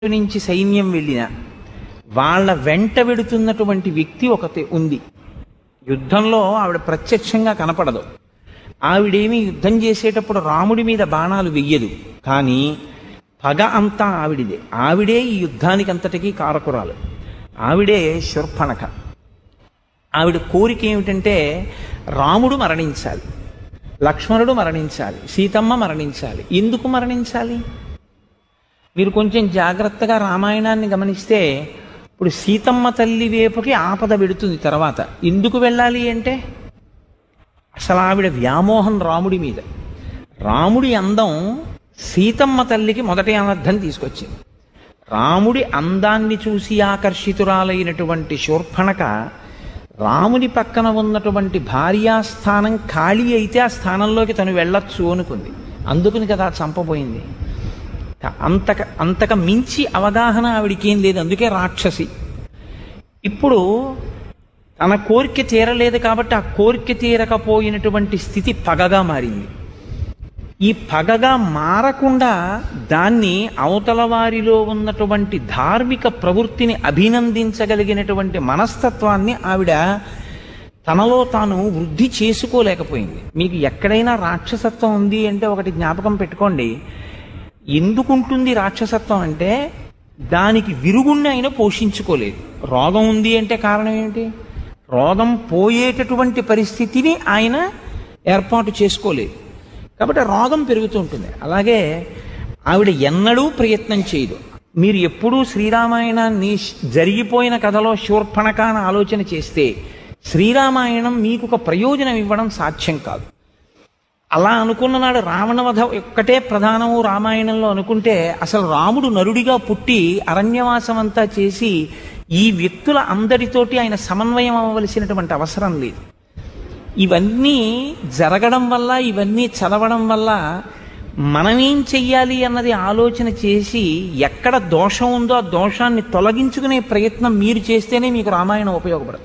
నుంచి సైన్యం వెళ్ళిన వాళ్ళ వెంట వెడుతున్నటువంటి వ్యక్తి ఒకటి ఉంది యుద్ధంలో ఆవిడ ప్రత్యక్షంగా కనపడదు ఆవిడేమి యుద్ధం చేసేటప్పుడు రాముడి మీద బాణాలు వెయ్యదు కానీ పగ అంతా ఆవిడిదే ఆవిడే ఈ యుద్ధానికి అంతటికీ కారకురాలు ఆవిడే శూర్పణఖ ఆవిడ కోరిక ఏమిటంటే రాముడు మరణించాలి లక్ష్మణుడు మరణించాలి సీతమ్మ మరణించాలి ఎందుకు మరణించాలి మీరు కొంచెం జాగ్రత్తగా రామాయణాన్ని గమనిస్తే ఇప్పుడు సీతమ్మ తల్లి వైపుకి ఆపద పెడుతుంది తర్వాత ఎందుకు వెళ్ళాలి అంటే అసలు ఆవిడ వ్యామోహం రాముడి మీద రాముడి అందం సీతమ్మ తల్లికి మొదటి అనర్థం తీసుకొచ్చింది రాముడి అందాన్ని చూసి ఆకర్షితురాలైనటువంటి శూర్పణక రాముని పక్కన ఉన్నటువంటి భార్యాస్థానం ఖాళీ అయితే ఆ స్థానంలోకి తను వెళ్ళొచ్చు అనుకుంది అందుకుని కదా చంపబోయింది అంతక అంతక మించి అవగాహన ఆవిడికి ఏం లేదు అందుకే రాక్షసి ఇప్పుడు తన కోరిక తీరలేదు కాబట్టి ఆ కోరిక తీరకపోయినటువంటి స్థితి పగగా మారింది ఈ పగగా మారకుండా దాన్ని అవతల వారిలో ఉన్నటువంటి ధార్మిక ప్రవృత్తిని అభినందించగలిగినటువంటి మనస్తత్వాన్ని ఆవిడ తనలో తాను వృద్ధి చేసుకోలేకపోయింది మీకు ఎక్కడైనా రాక్షసత్వం ఉంది అంటే ఒకటి జ్ఞాపకం పెట్టుకోండి ఎందుకుంటుంది రాక్షసత్వం అంటే దానికి విరుగుణ్ణి ఆయన పోషించుకోలేదు రోగం ఉంది అంటే కారణం ఏమిటి రోగం పోయేటటువంటి పరిస్థితిని ఆయన ఏర్పాటు చేసుకోలేదు కాబట్టి రోగం పెరుగుతుంటుంది అలాగే ఆవిడ ఎన్నడూ ప్రయత్నం చేయదు మీరు ఎప్పుడూ శ్రీరామాయణాన్ని జరిగిపోయిన కథలో శూర్పణక అని ఆలోచన చేస్తే శ్రీరామాయణం మీకు ఒక ప్రయోజనం ఇవ్వడం సాధ్యం కాదు అలా అనుకున్న నాడు రావణవధ ఒక్కటే ప్రధానము రామాయణంలో అనుకుంటే అసలు రాముడు నరుడిగా పుట్టి అరణ్యవాసం అంతా చేసి ఈ వ్యక్తుల అందరితోటి ఆయన సమన్వయం అవ్వవలసినటువంటి అవసరం లేదు ఇవన్నీ జరగడం వల్ల ఇవన్నీ చదవడం వల్ల మనమేం చెయ్యాలి అన్నది ఆలోచన చేసి ఎక్కడ దోషం ఉందో ఆ దోషాన్ని తొలగించుకునే ప్రయత్నం మీరు చేస్తేనే మీకు రామాయణం ఉపయోగపడుతుంది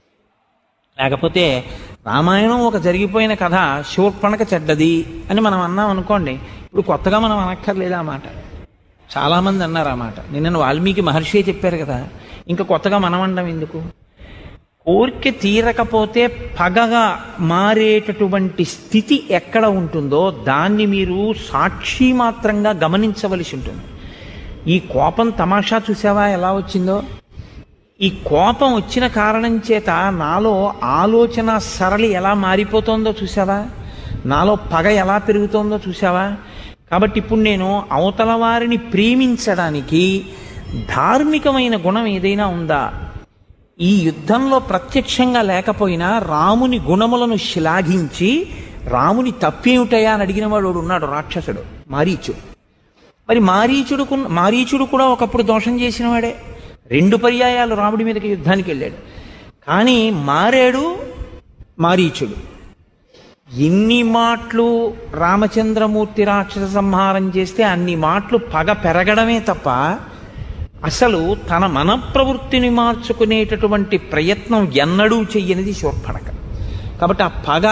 లేకపోతే రామాయణం ఒక జరిగిపోయిన కథ శూర్పణక చెడ్డది అని మనం అన్నాం అనుకోండి ఇప్పుడు కొత్తగా మనం అనక్కర్లేదు ఆ మాట చాలామంది అన్నారు ఆ మాట నిన్న వాల్మీకి మహర్షి చెప్పారు కదా ఇంకా కొత్తగా మనం అనడం ఎందుకు కోరిక తీరకపోతే పగగా మారేటటువంటి స్థితి ఎక్కడ ఉంటుందో దాన్ని మీరు సాక్షి మాత్రంగా గమనించవలసి ఉంటుంది ఈ కోపం తమాషా చూసావా ఎలా వచ్చిందో ఈ కోపం వచ్చిన కారణం చేత నాలో ఆలోచన సరళి ఎలా మారిపోతుందో చూసావా నాలో పగ ఎలా పెరుగుతోందో చూసావా కాబట్టి ఇప్పుడు నేను అవతల వారిని ప్రేమించడానికి ధార్మికమైన గుణం ఏదైనా ఉందా ఈ యుద్ధంలో ప్రత్యక్షంగా లేకపోయినా రాముని గుణములను శ్లాఘించి రాముని తప్పేమిటయా అని అడిగిన వాడు ఉన్నాడు రాక్షసుడు మారీచుడు మరి మారీచుడు మారీచుడు కూడా ఒకప్పుడు దోషం చేసిన వాడే రెండు పర్యాయాలు రాముడి మీదకి యుద్ధానికి వెళ్ళాడు కానీ మారాడు మారీచుడు ఎన్ని మాటలు రామచంద్రమూర్తి రాక్షస సంహారం చేస్తే అన్ని మాటలు పగ పెరగడమే తప్ప అసలు తన మన ప్రవృత్తిని మార్చుకునేటటువంటి ప్రయత్నం ఎన్నడూ చెయ్యనిది శూర్పణక కాబట్టి ఆ పగ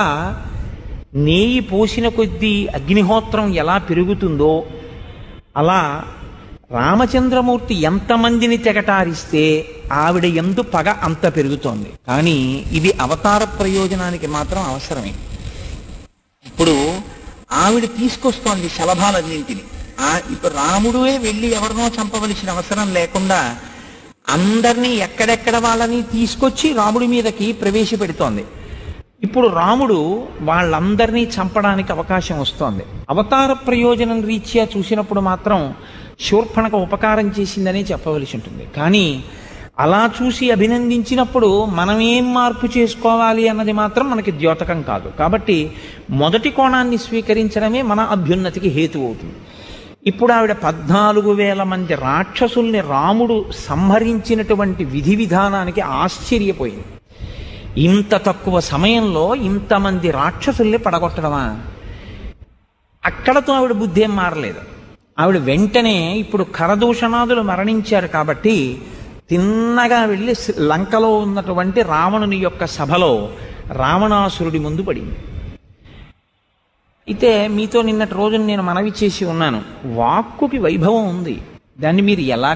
నేయి పోసిన కొద్దీ అగ్నిహోత్రం ఎలా పెరుగుతుందో అలా రామచంద్రమూర్తి ఎంతమందిని తెగటారిస్తే ఆవిడ ఎందు పగ అంత పెరుగుతోంది కానీ ఇది అవతార ప్రయోజనానికి మాత్రం అవసరమే ఇప్పుడు ఆవిడ తీసుకొస్తోంది శలభాలన్నింటిని ఆ ఇప్పుడు రాముడే వెళ్ళి ఎవరినో చంపవలసిన అవసరం లేకుండా అందరినీ ఎక్కడెక్కడ వాళ్ళని తీసుకొచ్చి రాముడి మీదకి ప్రవేశపెడుతోంది ఇప్పుడు రాముడు వాళ్ళందరినీ చంపడానికి అవకాశం వస్తోంది అవతార ప్రయోజనం రీత్యా చూసినప్పుడు మాత్రం శూర్పణక ఉపకారం చేసిందని చెప్పవలసి ఉంటుంది కానీ అలా చూసి అభినందించినప్పుడు మనం ఏం మార్పు చేసుకోవాలి అన్నది మాత్రం మనకి ద్యోతకం కాదు కాబట్టి మొదటి కోణాన్ని స్వీకరించడమే మన అభ్యున్నతికి హేతు అవుతుంది ఇప్పుడు ఆవిడ పద్నాలుగు వేల మంది రాక్షసుల్ని రాముడు సంహరించినటువంటి విధి విధానానికి ఆశ్చర్యపోయింది ఇంత తక్కువ సమయంలో ఇంతమంది రాక్షసుల్ని పడగొట్టడమా అక్కడతో ఆవిడ బుద్ధి ఏం మారలేదు ఆవిడ వెంటనే ఇప్పుడు కరదూషణాదులు మరణించారు కాబట్టి తిన్నగా వెళ్ళి లంకలో ఉన్నటువంటి రావణుని యొక్క సభలో రావణాసురుడి ముందు పడింది అయితే మీతో నిన్నటి రోజున నేను మనవి చేసి ఉన్నాను వాక్కుకి వైభవం ఉంది దాన్ని మీరు ఎలా